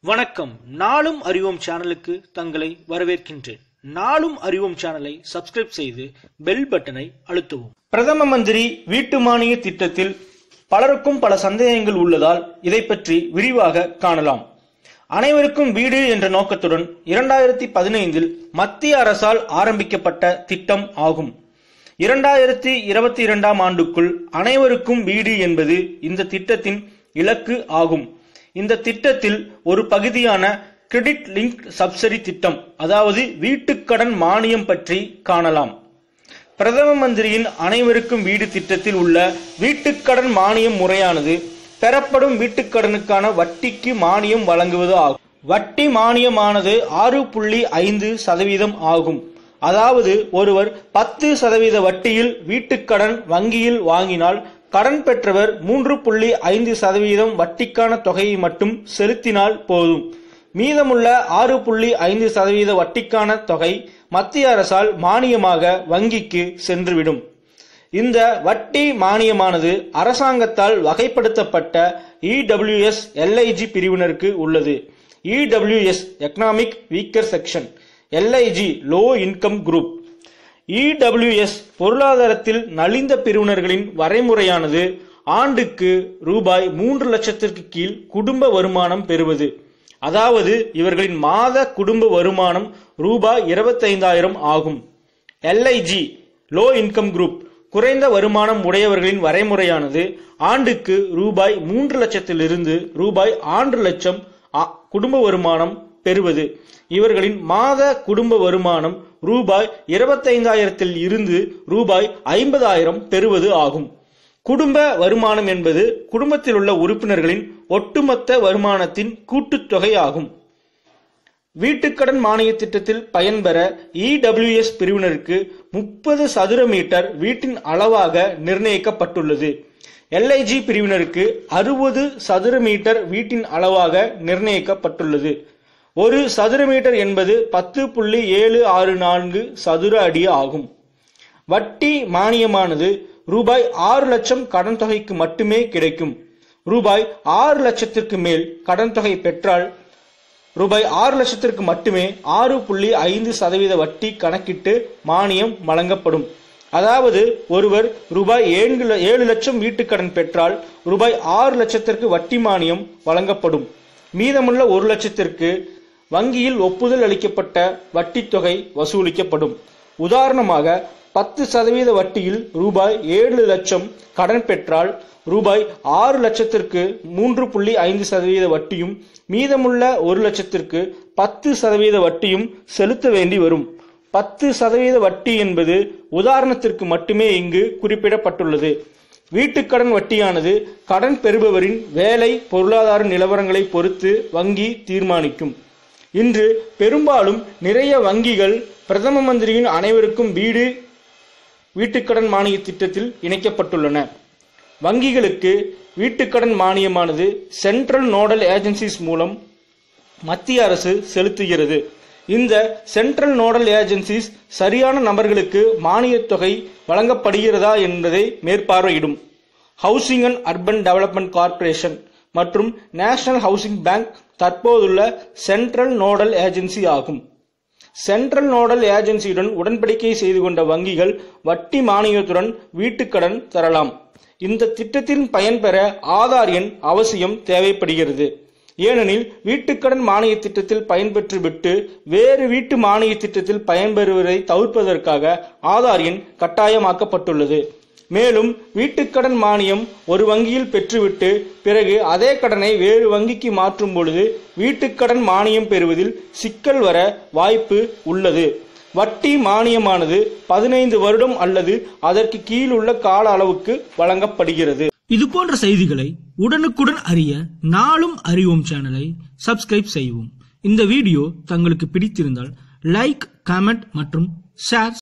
வணக்கம் நாளும் அறிவோம் சேனலுக்கு தங்களை வரவேற்கின்றேன் நாளும் அறிவோம் சேனலை சப்ஸ்கிரைப் செய்து பெல் பட்டனை அழுத்தவும் பிரதம மந்திரி வீட்டு மானிய திட்டத்தில் பலருக்கும் பல சந்தேகங்கள் உள்ளதால் இதை பற்றி விரிவாக காணலாம் அனைவருக்கும் வீடு என்ற நோக்கத்துடன் இரண்டாயிரத்தி பதினைந்தில் மத்திய அரசால் ஆரம்பிக்கப்பட்ட திட்டம் ஆகும் இரண்டாயிரத்தி இருபத்தி இரண்டாம் ஆண்டுக்குள் அனைவருக்கும் வீடு என்பது இந்த திட்டத்தின் இலக்கு ஆகும் இந்த திட்டத்தில் ஒரு பகுதியான கிரெடிட் லிங்க் சப்சிடி திட்டம் அதாவது வீட்டுக்கடன் மானியம் பற்றி காணலாம் பிரதம மந்திரியின் அனைவருக்கும் வீடு திட்டத்தில் உள்ள வீட்டுக்கடன் மானியம் முறையானது பெறப்படும் வீட்டுக்கடனுக்கான வட்டிக்கு மானியம் வழங்குவது ஆகும் வட்டி மானியமானது ஆறு புள்ளி ஐந்து சதவீதம் ஆகும் அதாவது ஒருவர் பத்து சதவீத வட்டியில் வீட்டுக்கடன் வங்கியில் வாங்கினால் கடன் பெற்றவர் மூன்று புள்ளி ஐந்து சதவீதம் வட்டிக்கான தொகையை மட்டும் செலுத்தினால் போதும் மீதமுள்ள ஆறு புள்ளி ஐந்து சதவீத வட்டிக்கான தொகை மத்திய அரசால் மானியமாக வங்கிக்கு சென்றுவிடும் இந்த வட்டி மானியமானது அரசாங்கத்தால் வகைப்படுத்தப்பட்ட இடபிள்யூஎஸ் எல்ஐஜி பிரிவினருக்கு உள்ளது EWS economic weaker section LIG low income group EWS பொருளாதாரத்தில் நலிந்த பிரிவினர்களின் வரைமுறையானது ஆண்டுக்கு ரூபாய் மூன்று லட்சத்திற்கு கீழ் குடும்ப வருமானம் பெறுவது அதாவது இவர்களின் மாத குடும்ப வருமானம் ரூபாய் இருபத்தைந்தாயிரம் ஆகும் எல்ஐஜி லோ இன்கம் குரூப் குறைந்த வருமானம் உடையவர்களின் வரைமுறையானது ஆண்டுக்கு ரூபாய் மூன்று லட்சத்திலிருந்து ரூபாய் ஆறு லட்சம் ஆ- குடும்ப வருமானம் பெறுவது இவர்களின் மாத குடும்ப வருமானம் ரூபாய் இருபத்தைந்தாயிரத்தில் இருந்து ரூபாய் ஐம்பதாயிரம் பெறுவது ஆகும் குடும்ப வருமானம் என்பது குடும்பத்தில் உள்ள உறுப்பினர்களின் ஒட்டுமொத்த வருமானத்தின் கூட்டுத்தொகை ஆகும் வீட்டுக்கடன் மானிய திட்டத்தில் பயன்பெற இடபிள்யூஎஸ் பிரிவினருக்கு முப்பது சதுர மீட்டர் வீட்டின் அளவாக நிர்ணயிக்கப்பட்டுள்ளது எல்ஐஜி பிரிவினருக்கு அறுபது சதுர மீட்டர் வீட்டின் அளவாக நிர்ணயிக்கப்பட்டுள்ளது ஒரு சதுர மீட்டர் என்பது பத்து புள்ளி ஏழு ஆறு நான்கு சதுர அடி ஆகும் வட்டி மானியமானது ரூபாய் ஆறு லட்சம் கடன் தொகைக்கு மட்டுமே கிடைக்கும் ரூபாய் ஆறு லட்சத்திற்கு மேல் கடன் தொகை பெற்றால் ரூபாய் ஆறு லட்சத்திற்கு மட்டுமே ஆறு புள்ளி ஐந்து சதவீத வட்டி கணக்கிட்டு மானியம் வழங்கப்படும் அதாவது ஒருவர் ரூபாய் ஏழு ல- ஏழு லட்சம் வீட்டுக்கடன் பெற்றால் ரூபாய் ஆறு லட்சத்திற்கு வட்டி மானியம் வழங்கப்படும் மீதமுள்ள ஒரு லட்சத்திற்கு வங்கியில் ஒப்புதல் அளிக்கப்பட்ட வட்டித் தொகை வசூலிக்கப்படும் உதாரணமாக பத்து சதவீத வட்டியில் ரூபாய் ஏழு லட்சம் கடன் பெற்றால் ரூபாய் ஆறு லட்சத்திற்கு மூன்று புள்ளி ஐந்து சதவீத வட்டியும் மீதமுள்ள ஒரு லட்சத்திற்கு பத்து சதவீத வட்டியும் செலுத்த வேண்டி வரும் பத்து சதவீத வட்டி என்பது உதாரணத்திற்கு மட்டுமே இங்கு குறிப்பிடப்பட்டுள்ளது வீட்டுக்கடன் வட்டியானது கடன் பெறுபவரின் வேலை பொருளாதார நிலவரங்களை பொறுத்து வங்கி தீர்மானிக்கும் இன்று பெரும்பாலும் நிறைய வங்கிகள் பிரதம மந்திரியின் அனைவருக்கும் வீடு வீட்டுக்கடன் மானிய திட்டத்தில் இணைக்கப்பட்டுள்ளன வங்கிகளுக்கு வீட்டுக்கடன் மானியமானது சென்ட்ரல் நோடல் ஏஜென்சிஸ் மூலம் மத்திய அரசு செலுத்துகிறது இந்த சென்ட்ரல் நோடல் ஏஜென்சிஸ் சரியான நபர்களுக்கு மானியத் தொகை வழங்கப்படுகிறதா என்பதை மேற்பார்வையிடும் housing and urban development corporation மற்றும் நேஷனல் ஹவுசிங் பேங்க் தற்போதுள்ள சென்ட்ரல் நோடல் ஏஜென்சி ஆகும் சென்ட்ரல் நோடல் ஏஜென்சியுடன் உடன்படிக்கை செய்து கொண்ட வங்கிகள் வட்டி மானியத்துடன் வீட்டுக்கடன் தரலாம் இந்த திட்டத்தின் பயன்பெற ஆதார் எண் அவசியம் தேவைப்படுகிறது ஏனெனில் வீட்டுக்கடன் மானிய திட்டத்தில் பயன்பெற்று விட்டு வேறு வீட்டு மானிய திட்டத்தில் பயன்பெறுவதை தவிர்ப்பதற்காக ஆதார் எண் கட்டாயமாக்கப்பட்டுள்ளது மேலும் வீட்டுக்கடன் மானியம் ஒரு வங்கியில் பெற்றுவிட்டு பிறகு அதே கடனை வேறு வங்கிக்கு மாற்றும் பொழுது வீட்டுக்கடன் மானியம் பெறுவதில் சிக்கல் வர வாய்ப்பு உள்ளது வட்டி மானியமானது பதினைந்து வருடம் அல்லது அதற்கு கீழுள்ள கால அளவுக்கு வழங்கப்படுகிறது இது போன்ற செய்திகளை உடனுக்குடன் அறிய நாளும் அறிவோம் சேனலை சப்ஸ்கிரைப் செய்யவும் இந்த வீடியோ தங்களுக்கு பிடித்திருந்தால் லைக் கமெண்ட் மற்றும் ஷேர்